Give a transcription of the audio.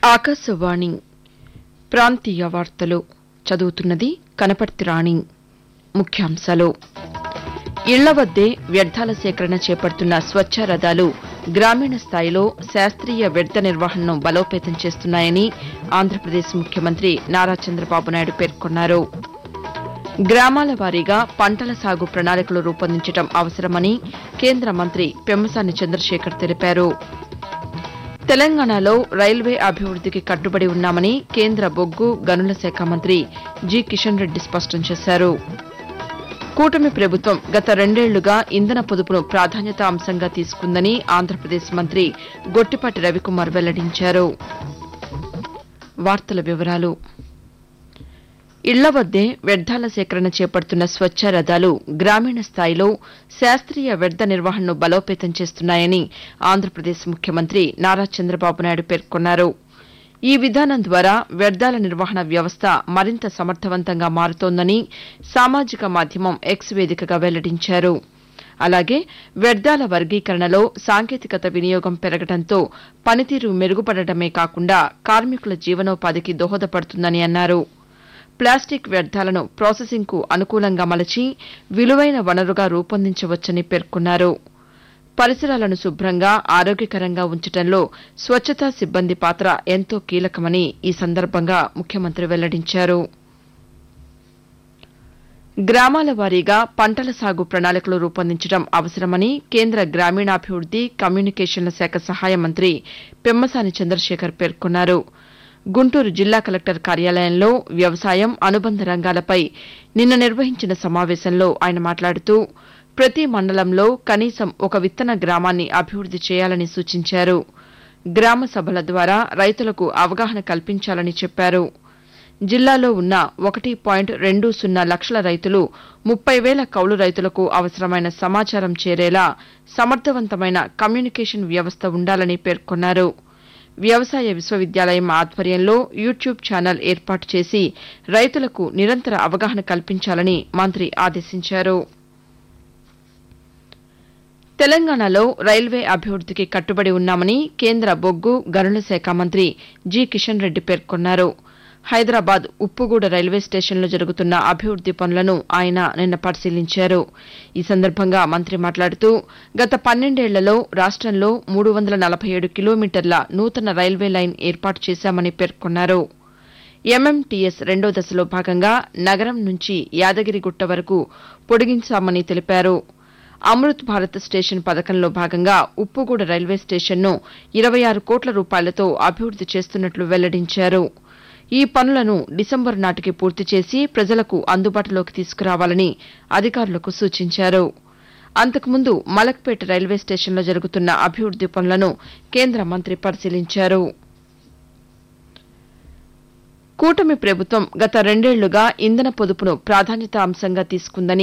ఆకాశవాణి ప్రాంతీయ వార్తలు చదువుతున్నది కనపర్తి రాణి ముఖ్యాంశాలు ఇళ్ల వద్దే వ్యర్థాల సేకరణ చేపడుతున్న స్వచ్ఛ రథాలు గ్రామీణ స్థాయిలో శాస్త్రీయ వ్యర్థ నిర్వహణను బలోపేతం చేస్తున్నాయని ఆంధ్రప్రదేశ్ ముఖ్యమంత్రి నారా చంద్రబాబు నాయుడు పేర్కొన్నారు గ్రామాల వారీగా పంటల సాగు ప్రణాళికలు రూపొందించడం అవసరమని కేంద్ర మంత్రి పెమ్మసాని చంద్రశేఖర్ తెలిపారు తెలంగాణలో రైల్వే అభివృద్దికి కట్టుబడి ఉన్నామని కేంద్ర బొగ్గు గనుల శాఖ మంత్రి జి కిషన్ రెడ్డి స్పష్టం చేశారు కూటమి ప్రభుత్వం గత రెండేళ్లుగా ఇంధన పొదుపును ప్రాధాన్యత అంశంగా తీసుకుందని ఆంధ్రప్రదేశ్ మంత్రి గొట్టిపాటి రవికుమార్ వెల్లడించారు వార్తల వివరాలు ఇళ్ల వద్దే వ్యర్థాల సేకరణ చేపడుతున్న స్వచ్ఛ రథాలు గ్రామీణ స్థాయిలో శాస్త్రీయ వ్యర్థ నిర్వహణను బలోపేతం చేస్తున్నాయని ఆంధ్రప్రదేశ్ ముఖ్యమంత్రి నారా చంద్రబాబు నాయుడు పేర్కొన్నారు ఈ విధానం ద్వారా వ్యర్థాల నిర్వహణ వ్యవస్థ మరింత సమర్థవంతంగా మారుతోందని సామాజిక మాధ్యమం ఎక్స్ వేదికగా వెల్లడించారు అలాగే వ్యర్థాల వర్గీకరణలో సాంకేతికత వినియోగం పెరగడంతో పనితీరు మెరుగుపడటమే కాకుండా కార్మికుల జీవనోపాధికి దోహదపడుతుందని అన్నారు ప్లాస్టిక్ వ్యర్థాలను ప్రాసెసింగ్కు అనుకూలంగా మలచి విలువైన వనరుగా రూపొందించవచ్చని పేర్కొన్నారు పరిసరాలను శుభ్రంగా ఆరోగ్యకరంగా ఉంచడంలో స్వచ్ఛతా సిబ్బంది పాత్ర ఎంతో కీలకమని ఈ సందర్భంగా ముఖ్యమంత్రి వెల్లడించారు గ్రామాల వారీగా పంటల సాగు ప్రణాళికలు రూపొందించడం అవసరమని కేంద్ర గ్రామీణాభివృద్ది కమ్యూనికేషన్ల శాఖ సహాయ మంత్రి పెమ్మసాని చంద్రశేఖర్ పేర్కొన్నారు గుంటూరు జిల్లా కలెక్టర్ కార్యాలయంలో వ్యవసాయం అనుబంధ రంగాలపై నిన్న నిర్వహించిన సమావేశంలో ఆయన మాట్లాడుతూ ప్రతి మండలంలో కనీసం ఒక విత్తన గ్రామాన్ని అభివృద్ది చేయాలని సూచించారు గ్రామ సభల ద్వారా రైతులకు అవగాహన కల్పించాలని చెప్పారు జిల్లాలో ఉన్న ఒకటి పాయింట్ రెండు సున్నా లక్షల రైతులు ముప్పై వేల కౌలు రైతులకు అవసరమైన సమాచారం చేరేలా సమర్థవంతమైన కమ్యూనికేషన్ వ్యవస్థ ఉండాలని పేర్కొన్నారు వ్యవసాయ విశ్వవిద్యాలయం ఆధ్వర్యంలో యూట్యూబ్ ఛానల్ ఏర్పాటు చేసి రైతులకు నిరంతర అవగాహన కల్పించాలని మంత్రి ఆదేశించారు తెలంగాణలో రైల్వే అభివృద్దికి కట్టుబడి ఉన్నామని కేంద్ర బొగ్గు గనుల శాఖ మంత్రి జి కిషన్ రెడ్డి పేర్కొన్నారు హైదరాబాద్ ఉప్పుగూడ రైల్వే స్టేషన్లో జరుగుతున్న అభివృద్ది పనులను ఆయన నిన్న పరిశీలించారు ఈ సందర్భంగా మంత్రి మాట్లాడుతూ గత పన్నెండేళ్లలో రాష్టంలో మూడు వందల నలభై ఏడు కిలోమీటర్ల నూతన రైల్వే లైన్ ఏర్పాటు చేశామని పేర్కొన్నారు ఎంఎంటీఎస్ రెండో దశలో భాగంగా నగరం నుంచి యాదగిరిగుట్ట వరకు పొడిగించామని తెలిపారు అమృత్ భారత్ స్టేషన్ పథకంలో భాగంగా ఉప్పుగూడ రైల్వే స్టేషన్ను ఇరవై ఆరు కోట్ల రూపాయలతో అభివృద్ది చేస్తున్నట్లు వెల్లడించారు ఈ పనులను డిసెంబరు నాటికి పూర్తి చేసి ప్రజలకు అందుబాటులోకి తీసుకురావాలని అధికారులకు సూచించారు అంతకుముందు మలక్పేట రైల్వే స్టేషన్లో జరుగుతున్న అభివృద్ది పనులను కేంద్ర మంత్రి పరిశీలించారు కూటమి ప్రభుత్వం గత రెండేళ్లుగా ఇంధన పొదుపును ప్రాధాన్యత అంశంగా తీసుకుందని